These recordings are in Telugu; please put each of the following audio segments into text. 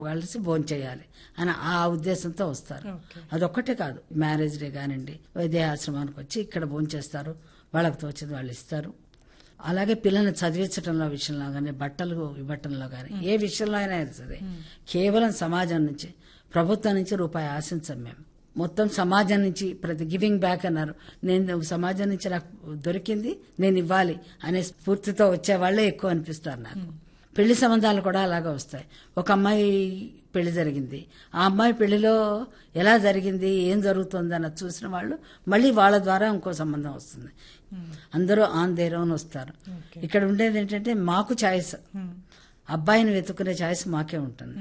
కలిసి భోజనం చేయాలి అని ఆ ఉద్దేశంతో వస్తారు ఓకే. అదొక్కటే కాదు మ్యారేజ్ డే కానివ్వండి వైద్యాశ్రమానికి వచ్చి ఇక్కడ భోజనం చేస్తారు వాళ్ళకి తోచింది వాళ్ళు ఇస్తారు అలాగే పిల్లల్ని చదివించడంలో విషయంలో కానీ బట్టలు ఇవ్వటంలో కానీ ఏ విషయంలో అయినా సరే కేవలం సమాజం నుంచి ప్రభుత్వం నుంచి రూపాయి ఆశించం మేము మొత్తం సమాజం నుంచి ప్రతి గివింగ్ బ్యాక్ అన్నారు నేను సమాజం నుంచి నాకు దొరికింది నేను ఇవ్వాలి అనే స్ఫూర్తితో వచ్చే వాళ్ళే ఎక్కువ అనిపిస్తారు నాకు పెళ్లి సంబంధాలు కూడా అలాగే వస్తాయి ఒక అమ్మాయి పెళ్లి జరిగింది ఆ అమ్మాయి పెళ్లిలో ఎలా జరిగింది ఏం జరుగుతుంది అన్నది చూసిన వాళ్ళు మళ్ళీ వాళ్ళ ద్వారా ఇంకో సంబంధం వస్తుంది అందరూ ఆన్ దేర్ ఓన్ వస్తారు ఇక్కడ ఉండేది ఏంటంటే మాకు ఛాయిస్ అబ్బాయిని వెతుక్కునే ఛాయిస్ మాకే ఉంటుంది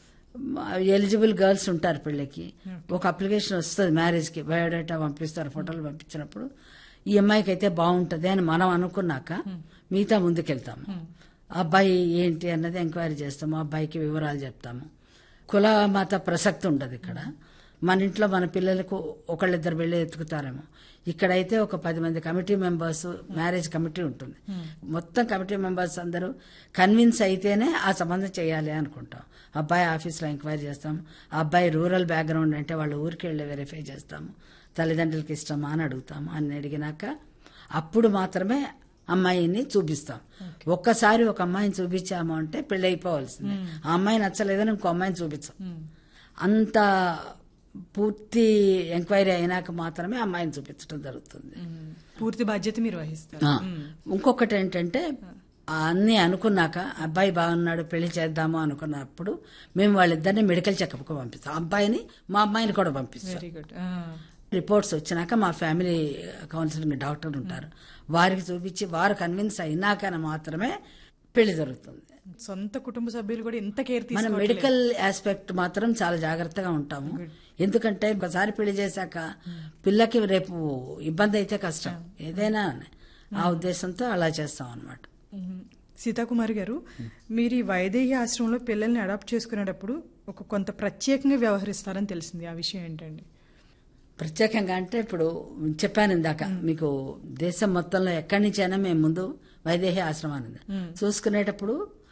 ఎలిజిబుల్ గర్ల్స్ ఉంటారు పెళ్లికి ఒక అప్లికేషన్ వస్తుంది మ్యారేజ్కి బయోడేటా పంపిస్తారు ఫోటోలు పంపించినప్పుడు ఈ అమ్మాయికి అయితే బాగుంటుంది అని మనం అనుకున్నాక మిగతా ముందుకెళ్తాము ఆ అబ్బాయి ఏంటి అన్నది ఎంక్వైరీ చేస్తాము ఆ అబ్బాయికి వివరాలు చెప్తాము కుల మత ప్రసక్తి ఉండదు ఇక్కడ మన ఇంట్లో మన పిల్లలకు ఒకళ్ళిద్దరు వెళ్ళి ఎత్తుకుతారేమో ఇక్కడైతే ఒక పది మంది కమిటీ మెంబర్స్ మ్యారేజ్ కమిటీ ఉంటుంది మొత్తం కమిటీ మెంబర్స్ అందరూ కన్విన్స్ అయితేనే ఆ సంబంధం చేయాలి అనుకుంటాం అబ్బాయి ఆఫీస్లో ఎంక్వైరీ చేస్తాం ఆ అబ్బాయి రూరల్ బ్యాక్గ్రౌండ్ అంటే వాళ్ళ ఊరికి వెళ్ళి వెరిఫై చేస్తాము తల్లిదండ్రులకి ఇష్టమా అని అడుగుతాము అని అడిగినాక అప్పుడు మాత్రమే అమ్మాయిని చూపిస్తాం ఒక్కసారి ఒక అమ్మాయిని చూపించాము అంటే పెళ్లి అయిపోవాల్సిందే ఆ అమ్మాయి నచ్చలేదని ఇంకో అమ్మాయిని చూపించాం అంత పూర్తి ఎంక్వైరీ అయినాక మాత్రమే అమ్మాయిని చూపించడం జరుగుతుంది పూర్తి బాధ్యత మీరు వహిస్తారు ఆ, ఇంకొకటి ఏంటంటే అన్నీ అనుకున్నాక అబ్బాయి బాగున్నాడు పెళ్లి చేద్దాము అనుకున్నప్పుడు మేము వాళ్ళిద్దరిని మెడికల్ చెకప్కి పంపిస్తాం అబ్బాయిని మా అమ్మాయిని కూడా పంపిస్తాం వెరీ గుడ్ రిపోర్ట్స్ వచ్చినాక మా ఫ్యామిలీ కౌన్సిలింగ్ డాక్టర్ ఉంటారు వారికి చూపించి వారు కన్విన్స్ అయినాక మాత్రమే పెళ్లి జరుగుతుంది సొంత కుటుంబ సభ్యులు కూడా ఎంత కేర్ మన తీసుకోవట్లేదు మెడికల్ ఆస్పెక్ట్ మాత్రం చాలా జాగ్రత్తగా ఉంటాము ఎందుకంటే ఒకసారి పెళ్లి చేశాక పిల్లకి రేపు ఇబ్బంది అయితే కష్టం ఏదైనా ఆ ఉద్దేశంతో అలా చేస్తాం అనమాట మ్మ్. సీతాకుమారి గారు మీరు ఈ వైదేహి ఆశ్రమంలో పిల్లల్ని అడాప్ట్ చేసుకునేటప్పుడు ఒక కొంత ప్రత్యేకంగా వ్యవహరిస్తారని తెలిసింది ఆ విషయం ఏంటండి ప్రత్యేకంగా అంటే ఇప్పుడు చెప్పాను ఇందాక మీకు దేశం మొత్తంలో ఎక్కడి నుంచైనా మేము ముందు వైదేహి ఆశ్రమాన్ని ఉంది. చూసుకునేటప్పుడు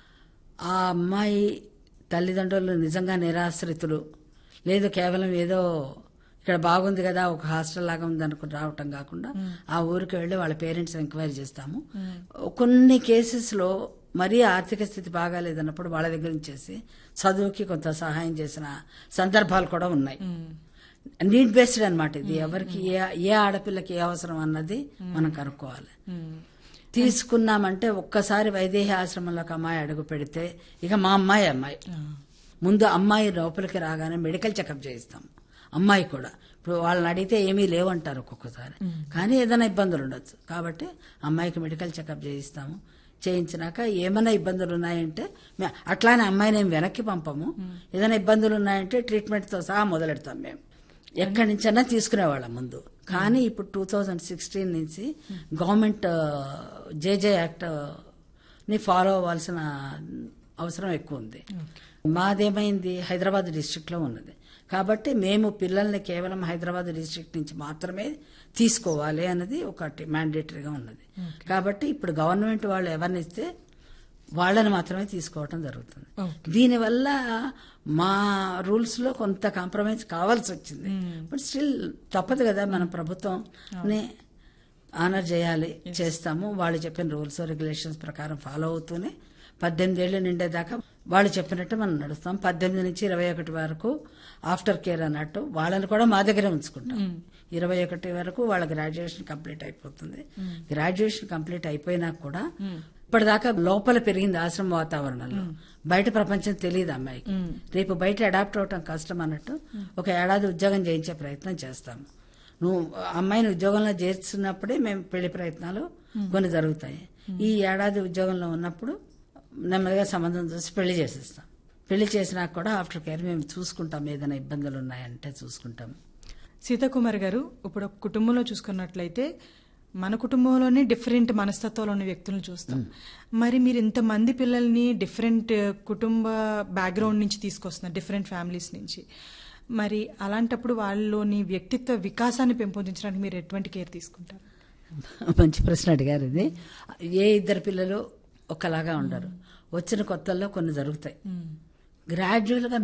ఆ అమ్మాయి తల్లిదండ్రులు నిజంగా నిరాశ్రితులు లేదు కేవలం ఏదో ఇక్కడ బాగుంది కదా ఒక హాస్టల్ లాగా ఉంది అనుకుని రావటం కాకుండా ఆ ఊరికి వెళ్ళి వాళ్ళ పేరెంట్స్ ఎంక్వైరీ చేస్తాము కొన్ని కేసెస్ లో మరీ ఆర్థిక స్థితి బాగాలేదన్నప్పుడు వాళ్ళ దగ్గర నుంచేసి చదువుకి కొంత సహాయం చేసిన సందర్భాలు కూడా ఉన్నాయి నీడ్ బేస్డ్ అన్నమాట ఇది ఎవరికి ఏ ఏ ఆడపిల్లకి ఏ అవసరం అన్నది మనం కనుక్కోవాలి తీసుకున్నామంటే ఒక్కసారి వైదేహి ఆశ్రమంలోకి అమ్మాయి అడుగు పెడితే ఇక మా అమ్మాయి అమ్మాయి ముందు అమ్మాయి లోపలికి రాగానే మెడికల్ చెకప్ చేయిస్తాం అమ్మాయి కూడా ఇప్పుడు వాళ్ళని అడిగితే ఏమీ లేవంటారు ఒక్కొక్కసారి కానీ ఏదైనా ఇబ్బందులు ఉండొచ్చు కాబట్టి అమ్మాయికి మెడికల్ చెకప్ చేయిస్తాము చేయించినాక ఏమైనా ఇబ్బందులు ఉన్నాయంటే మే- అట్లానే అమ్మాయిని ఏం వెనక్కి పంపము ఏదైనా ఇబ్బందులు ఉన్నాయంటే ట్రీట్మెంట్తో సహా మొదలెడతాం మేము ఎక్కడి నుంచైనా తీసుకునేవాళ్ళం ముందు కానీ ఇప్పుడు టూ థౌజండ్ సిక్స్టీన్ నుంచి గవర్నమెంట్ జేజే యాక్ట్ ని ఫాలో అవ్వాల్సిన అవసరం ఎక్కువ ఉంది మాదేమైంది హైదరాబాద్ డిస్ట్రిక్ట్ లో ఉన్నది కాబట్టి మేము పిల్లల్ని కేవలం హైదరాబాద్ డిస్ట్రిక్ట్ నుంచి మాత్రమే తీసుకోవాలి అన్నది ఒకటి మ్యాండేటరీగా ఉన్నది కాబట్టి ఇప్పుడు గవర్నమెంట్ వాళ్ళు ఎవరిని ఇస్తే వాళ్ళని మాత్రమే తీసుకోవటం జరుగుతుంది దీనివల్ల మా రూల్స్ లో కొంత కాంప్రమైజ్ కావాల్సి వచ్చింది బట్ స్టిల్ తప్పదు కదా మన ప్రభుత్వం ఆనర్ చేయాలి చేస్తాము వాళ్ళు చెప్పిన రూల్స్ రెగ్యులేషన్స్ ప్రకారం ఫాలో అవుతూనే పద్దెనిమిది ఏళ్ళు నిండేదాకా వాళ్ళు చెప్పినట్టు మనం నడుస్తాం పద్దెనిమిది నుంచి ఇరవై ఒకటి వరకు ఆఫ్టర్ కేర్ అన్నట్టు వాళ్ళని కూడా మా దగ్గరే ఉంచుకుంటాం ఇరవై ఒకటి వరకు వాళ్ళ గ్రాడ్యుయేషన్ కంప్లీట్ అయిపోతుంది గ్రాడ్యుయేషన్ కంప్లీట్ అయిపోయినా కూడా ఇప్పటిదాకా లోపల పెరిగింది ఆశ్రమ వాతావరణంలో బయట ప్రపంచం తెలియదు అమ్మాయికి రేపు బయట అడాప్ట్ అవటం కష్టం అన్నట్టు ఒక ఏడాది ఉద్యోగం చేయించే ప్రయత్నం చేస్తాము నువ్వు అమ్మాయిని ఉద్యోగంలో చేర్చున్నప్పుడే మేము పెళ్లి ప్రయత్నాలు కొన్ని జరుగుతాయి ఈ ఏడాది ఉద్యోగంలో ఉన్నప్పుడు నెమ్మదిగా సంబంధం చూసి పెళ్లి చేసేస్తాం పెళ్లి చేసినాక కూడా ఆఫ్టర్ కేర్ మేము చూసుకుంటాం ఏదైనా ఇబ్బందులు ఉన్నాయంటే చూసుకుంటాం సీతాకుమారి గారు ఇప్పుడు ఒక కుటుంబంలో చూసుకున్నట్లయితే మన కుటుంబంలోనే డిఫరెంట్ మనస్తత్వాలు ఉన్న వ్యక్తులను చూస్తాం మరి మీరు ఇంతమంది పిల్లల్ని డిఫరెంట్ కుటుంబ బ్యాక్గ్రౌండ్ నుంచి తీసుకొస్తున్నారు డిఫరెంట్ ఫ్యామిలీస్ నుంచి మరి అలాంటప్పుడు వాళ్ళలోని వ్యక్తిత్వ వికాసాన్ని పెంపొందించడానికి మీరు ఎటువంటి కేర్ తీసుకుంటారు మంచి ప్రశ్న అడిగారు ఇది ఏ ఇద్దరు పిల్లలు ఒకలాగా ఉండరు వచ్చిన కొత్తల్లో కొన్ని జరుగుతాయి గ్రాడ్యువల్గా